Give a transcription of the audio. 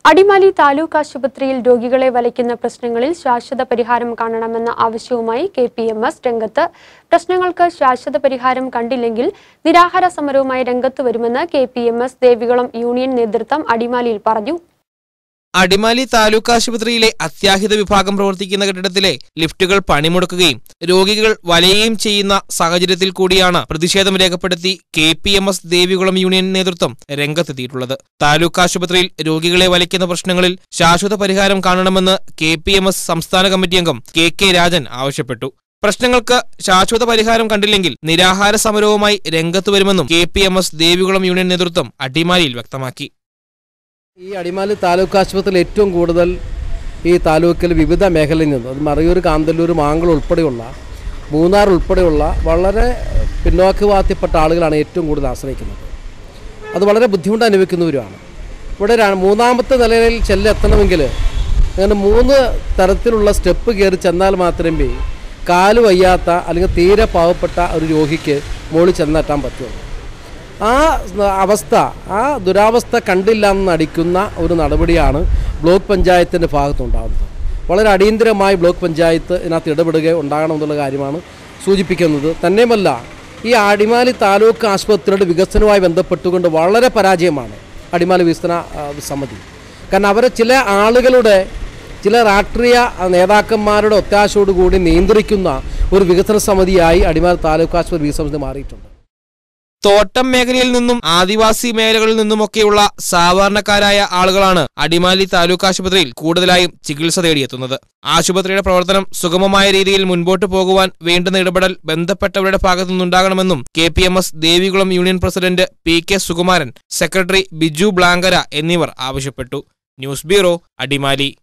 അടിമാലി താലൂക്ക് ആശുപത്രിയിൽ രോഗികളെ വലയ്ക്കുന്ന പ്രശ്നങ്ങളിൽ ശാശ്വത പരിഹാരം കാണണമെന്ന ആവശ്യവുമായി കെ പി എം എസ് രംഗത്ത് പ്രശ്നങ്ങൾക്ക് ശാശ്വത പരിഹാരം കണ്ടില്ലെങ്കിൽ നിരാഹാര സമരവുമായി രംഗത്ത് വരുമെന്ന് K P M S Devikulam union നേതൃത്വം അടിമാലിയിൽ പറഞ്ഞു അടിമാലി താലൂക്ക് ആശുപത്രിയിലെ അത്യാഹിത വിഭാഗം പ്രവർത്തിക്കുന്ന കെട്ടിടത്തിലെ ലിഫ്റ്റുകൾ പണിമുടക്കുകയും രോഗികൾ വലയുകയും ചെയ്യുന്ന സാഹചര്യത്തിൽ കൂടിയാണ് പ്രതിഷേധം രേഖപ്പെടുത്തി K P M S Devikulam union നേതൃത്വം രംഗത്തെത്തിയിട്ടുള്ളത് താലൂക്ക് ആശുപത്രിയിൽ രോഗികളെ വലയ്ക്കുന്ന പ്രശ്നങ്ങളിൽ ശാശ്വത പരിഹാരം കാണണമെന്ന് കെ പി എം എസ് സംസ്ഥാന കമ്മിറ്റി അംഗം കെ കെ രാജൻ ആവശ്യപ്പെട്ടു പ്രശ്നങ്ങൾക്ക് ശാശ്വത പരിഹാരം കണ്ടില്ലെങ്കിൽ നിരാഹാര സമരവുമായി രംഗത്ത് വരുമെന്നും K P M S Devikulam union നേതൃത്വം അടിമാലിയിൽ വ്യക്തമാക്കി ഈ അടിമാലി താലൂക്ക് ആശുപത്രിയിൽ ഏറ്റവും കൂടുതൽ ഈ താലൂക്കിൽ വിവിധ മേഖലയിൽ നിന്ന് അത് മറയൂർ കാന്തല്ലൂർ മാങ്കൾ ഉൾപ്പെടെയുള്ള മൂന്നാർ ഉൾപ്പെടെയുള്ള വളരെ പിന്നോക്കവാത്തിപ്പെട്ട ആളുകളാണ് ഏറ്റവും കൂടുതൽ ആശ്രയിക്കുന്നത് അത് വളരെ ബുദ്ധിമുട്ട് അനുഭവിക്കുന്നവരുമാണ് ഇവിടെ ര- മൂന്നാമത്തെ നിലയിൽ ചെല്ലെത്തണമെങ്കിൽ അങ്ങനെ മൂന്ന് തരത്തിലുള്ള സ്റ്റെപ്പ് കയറി ചെന്നാൽ മാത്രമേ കാല് വയ്യാത്ത അല്ലെങ്കിൽ തീരെ പാവപ്പെട്ട ഒരു രോഗിക്ക് മുകളിൽ ചെന്നെത്താൻ പറ്റുള്ളൂ ആ അവസ്ഥ ആ ദുരാവസ്ഥ കണ്ടില്ല എന്ന് നടിക്കുന്ന ഒരു നടപടിയാണ് ബ്ലോക്ക് പഞ്ചായത്തിൻ്റെ ഭാഗത്തുണ്ടാകുന്നത് വളരെ അടിയന്തരമായി ബ്ലോക്ക് പഞ്ചായത്ത് ഇതിനകത്ത് ഇടപെടുക ഉണ്ടാകണം എന്നുള്ള കാര്യമാണ് സൂചിപ്പിക്കുന്നത് തന്നെയുമല്ല ഈ അടിമാലി താലൂക്ക് ആശുപത്രിയുടെ വികസനവുമായി ബന്ധപ്പെട്ടുകൊണ്ട് വളരെ പരാജയമാണ് അടിമാലി വികസന ആ, സമിതി കാരണം അവരെ ചില ആളുകളുടെ ചില രാഷ്ട്രീയ നേതാക്കന്മാരുടെ ഒത്താശയോടുകൂടി നിയന്ത്രിക്കുന്ന ഒരു വികസന സമിതിയായി അടിമാലി താലൂക്ക് ആശുപത്രി വികസന സമിതി മാറിയിട്ടുണ്ട് തോട്ടം മേഖലയിൽ നിന്നും ആദിവാസി മേഖലകളിൽ നിന്നുമൊക്കെയുള്ള സാധാരണക്കാരായ ആളുകളാണ് അടിമാലി താലൂക്ക് ആശുപത്രിയിൽ കൂടുതലായും ചികിത്സ തേടിയെത്തുന്നത് ആശുപത്രിയുടെ പ്രവർത്തനം സുഗമമായ രീതിയിൽ മുൻപോട്ട് പോകുവാൻ വേണ്ടുന്ന ഇടപെടൽ ബന്ധപ്പെട്ടവരുടെ ഭാഗത്തു നിന്നുണ്ടാകണമെന്നും K P M S Devikulam union president P K Sukumaran secretary Biju Blankara എന്നിവർ ആവശ്യപ്പെട്ടു ന്യൂസ് ബ്യൂറോ അടിമാലി